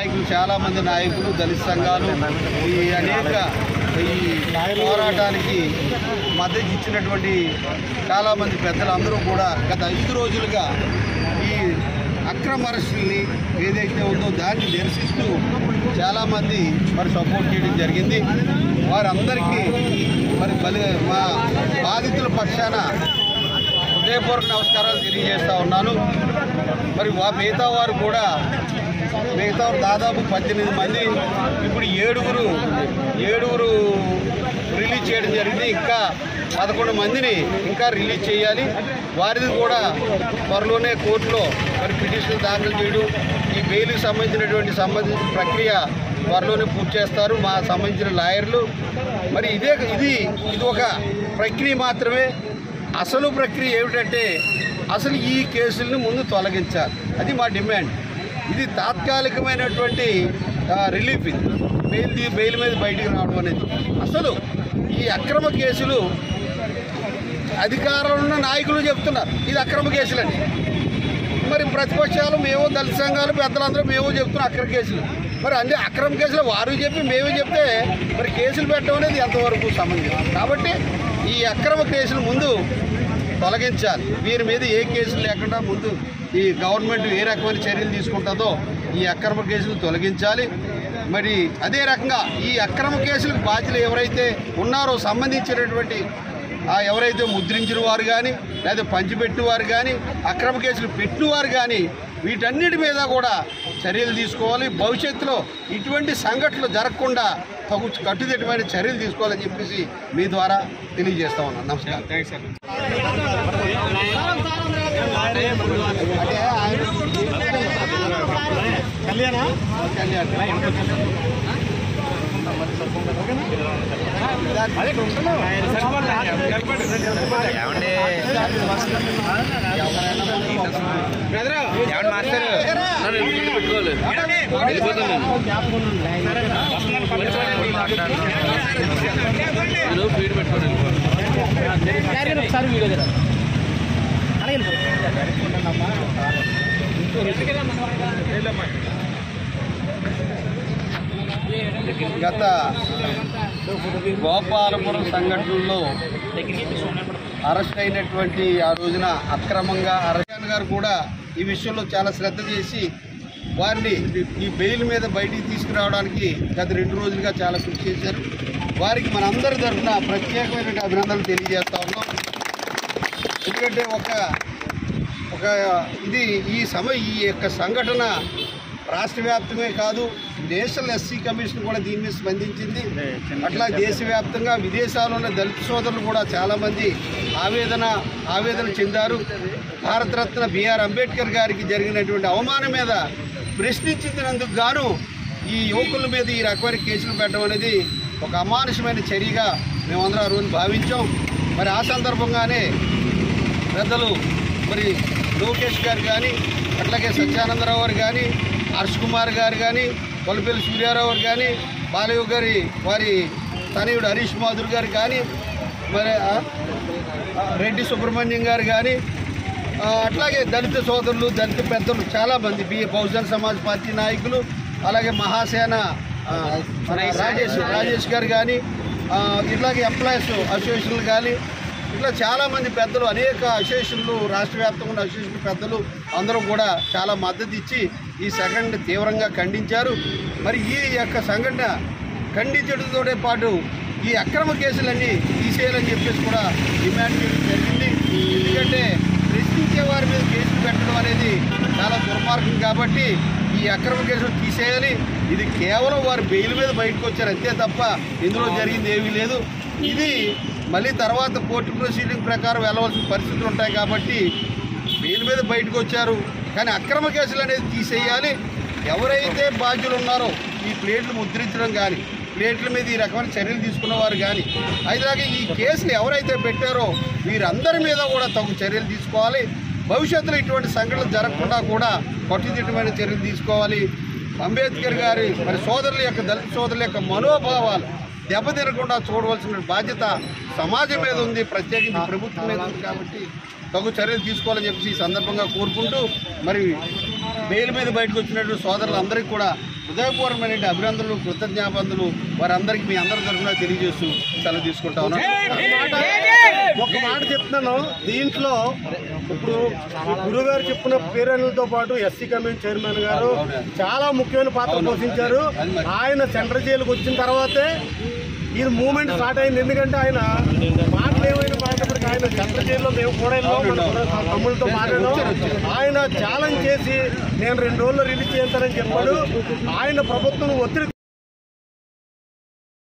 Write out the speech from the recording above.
నాయకులు చాలామంది నాయకులు దళిత సంఘాలు ఈ అనేక ఈ పోరాటానికి మద్దతు ఇచ్చినటువంటి చాలామంది పెద్దలు అందరూ కూడా గత ఐదు రోజులుగా ఈ అక్రమ అరెస్టుల్ని ఏదైతే ఉందో దాన్ని నిరసిస్తూ చాలామంది మరి సపోర్ట్ చేయడం జరిగింది వారందరికీ మరి బలి మా బాధితుల పక్షాన హృదయపూర్వక నమస్కారాలు తెలియజేస్తా ఉన్నాను మరి వా మిగతా వారు కూడా మిగతా వారు దాదాపు పద్దెనిమిది మంది ఇప్పుడు ఏడుగురు ఏడుగురు రిలీజ్ చేయడం జరిగింది ఇంకా పదకొండు మందిని ఇంకా రిలీజ్ చేయాలి వారిది కూడా త్వరలోనే కోర్టులో మరి పిటిషన్ దాఖలు చేయడం ఈ బెయిల్కి సంబంధించినటువంటి సంబంధించిన ప్రక్రియ త్వరలోనే పూర్తి చేస్తారు మా సంబంధించిన లాయర్లు మరి ఇదే ఇది ఇది ఒక ప్రక్రియ మాత్రమే అసలు ప్రక్రియ ఏమిటంటే అసలు ఈ కేసుల్ని ముందు తొలగించాలి అది మా డిమాండ్ ఇది తాత్కాలికమైనటువంటి ఆ, రిలీఫ్ ఇది బెయిల్ తీ- బెయిల్ మీద బయటికి రావడం అనేది అసలు ఈ అక్రమ కేసులు అధికారంలో ఉన్న నాయకులు చెప్తున్నారు ఇది అక్రమ కేసులని మరి ప్రతిపక్షాలు మేము దళిత సంఘాలు పెద్దలందరూ మేము చెప్తున్నాం అక్రమ కేసులు మరి అన్ని అక్రమ కేసులు వారు చెప్పి మేము చెప్తే మరి కేసులు పెట్టడం అనేది ఎంతవరకు సమంజసం కాబట్టి ఈ అక్రమ కేసులు ముందు తొలగించాలి వీరి మీద ఏ కేసులు లేకుండా ముందు ఈ గవర్నమెంట్ ఏ రకమైన చర్యలు తీసుకుంటుందో ఈ అక్రమ కేసులు తొలగించాలి మరి అదే రకంగా ఈ అక్రమ కేసులకు బాధ్యులు ఎవరైతే ఉన్నారో సంబంధించినటువంటి ఆ ఎవరైతే ముద్రించిన వారు కానీ లేదా పంచిపెట్టిన వారు కానీ అక్రమ కేసులు పెట్టిన వారు కానీ వీటన్నిటి మీద కూడా చర్యలు తీసుకోవాలి భవిష్యత్తులో ఇటువంటి సంఘటనలు జరగకుండా తగు కట్టుదిట్టమైన చర్యలు తీసుకోవాలని చెప్పేసి మీ ద్వారా తెలియజేస్తా ఉన్నాను నమస్కారం అంటే ఆయన కళ్యాణ్ గత గోపాలపురం సంఘటనలో అరెస్ట్ అయినటువంటి ఆ రోజున అక్రమంగా అరెస్ట్ గారు కూడా ఈ విషయంలో చాలా శ్రద్ధ చేసి వారిని ఈ బెయిల్ మీద బయటికి తీసుకురావడానికి గత రెండు రోజులుగా చాలా కృషి చేశారు వారికి మనందరి తరఫున ప్రత్యేకమైన అభినందనలు తెలియజేస్తా ఉన్నాం ఎందుకంటే ఒక ఒక ఇది ఈ సమయ ఈ యొక్క సంఘటన రాష్ట్ర వ్యాప్తమే కాదు నేషనల్ ఎస్సీ కమిషన్ కూడా దీని మీద స్పందించింది అట్లా దేశవ్యాప్తంగా విదేశాల్లో ఉన్న దళిత సోదరులు కూడా చాలామంది ఆవేదన ఆవేదన చెందారు భారతరత్న బిఆర్ అంబేద్కర్ గారికి జరిగినటువంటి అవమానం మీద ప్రశ్నించినందుకు గాను ఈ యువకుల మీద ఈ రకమైన కేసులు పెట్టడం అనేది ఒక అమానుషమైన చర్యగా మేమందరం ఆ రోజు భావించాం మరి ఆ సందర్భంగానే పెద్దలు మరి లోకేష్ గారు కానీ అట్లాగే సత్యానందరావు గారు కానీ హర్ష్ కుమార్ గారు కానీ కొలపల్లి సూర్యారావు గారు కానీ బాలయ్య గారి వారి తనయుడు హరీష్ మాధుర్ గారు కానీ మరి ఆ, ఆ, రెడ్డి సుబ్రహ్మణ్యం గారు కానీ ఆ, అట్లాగే దళిత సోదరులు దళిత పెద్దలు చాలామంది బి బహుజన సమాజ్ పార్టీ నాయకులు అలాగే మహాసేన ఆ, మన రాజేష్ రాజేష్ గారు కానీ ఆ, ఇట్లాగే ఎంప్లాయీస్ అసోసియేషన్లు కానీ ఇట్లా చాలామంది పెద్దలు అనేక అసోసియేషన్లు రాష్ట్ర వ్యాప్తంగా ఉన్న అసోసియేషన్ పెద్దలు అందరూ కూడా చాలా మద్దతు ఇచ్చి ఈ సంఘటన తీవ్రంగా ఖండించారు మరి ఈ యొక్క సంఘటన ఖండించడంతోనే పాటు ఈ అక్రమ కేసులన్నీ తీసేయాలని చెప్పేసి కూడా డిమాండ్ చేయడం జరిగింది ఎందుకంటే ప్రశ్నించే వారి మీద కేసులు పెట్టడం అనేది చాలా దుర్మార్గం కాబట్టి ఈ అక్రమ కేసులు తీసేయాలి ఇది కేవలం వారు బెయిల్ మీద బయటకు వచ్చారు అంతే తప్ప ఇందులో జరిగింది ఏమీ లేదు ఇది మళ్ళీ తర్వాత కోర్టు ప్రొసీడింగ్ ప్రకారం వెళ్ళవలసిన పరిస్థితులు ఉంటాయి కాబట్టి బెయిల్ మీద బయటకు వచ్చారు కానీ అక్రమ కేసులు అనేది తీసేయాలి ఎవరైతే బాధ్యులు ఉన్నారో ఈ ప్లేట్లు ముద్రించడం కానీ ప్లేట్ల మీద ఈ రకమైన చర్యలు తీసుకున్నవారు కానీ అలాగే ఈ కేసులు ఎవరైతే పెట్టారో వీరందరి మీద కూడా తగు చర్యలు తీసుకోవాలి భవిష్యత్తులో ఇటువంటి సంఘటనలు జరగకుండా కూడా కట్టుదిట్టమైన చర్యలు తీసుకోవాలి అంబేద్కర్ గారి మరి సోదరుల యొక్క దళిత సోదరుల యొక్క మనోభావాలు దెబ్బతినకుండా చూడవలసిన బాధ్యత సమాజం మీద ఉంది ప్రత్యేకించి ప్రభుత్వం మీద ఉంది కాబట్టి తగు చర్యలు తీసుకోవాలని చెప్పి ఈ సందర్భంగా కోరుకుంటూ మరి బెయిల్ మీద బయటకు వచ్చినటువంటి సోదరులందరికీ కూడా హృదయపూర్వమైన అభినందనలు కృతజ్ఞాపనలు వారందరికీ మీ అందరి తరఫున తెలియజేస్తూ సెలవు తీసుకుంటా ఉన్నాను ఒక మాట చెప్తున్నాను దీంట్లో ఇప్పుడు గురుగారు చెప్పిన పేరెంట్లతో పాటు ఎస్సీ కమిషన్ చైర్మన్ గారు చాలా ముఖ్యమైన పాత్ర అవును. పోషించారు అది మరి. ఆయన సెంట్రల్ జైలుకి వచ్చిన తర్వాతే ఈ మూమెంట్ స్టార్ట్ అయింది ఎందుకంటే ఆయన మాటలు ఏమైనా మాట్లాడేప్పటికి ఆయన సెంట్రల్ జైల్లో మేము కూడా వెళ్ళాం అవును, మన కూడా అవును. తమ్ముళ్ళతో మాట్లాడాం వచ్చారు, వచ్చారు. ఆయన ఛాలెంజ్ చేసి నేను రెండు రోజులు రిలీజ్ చేస్తానని చెప్పాడు ఆయన ప్రభుత్వం ఒత్తిడి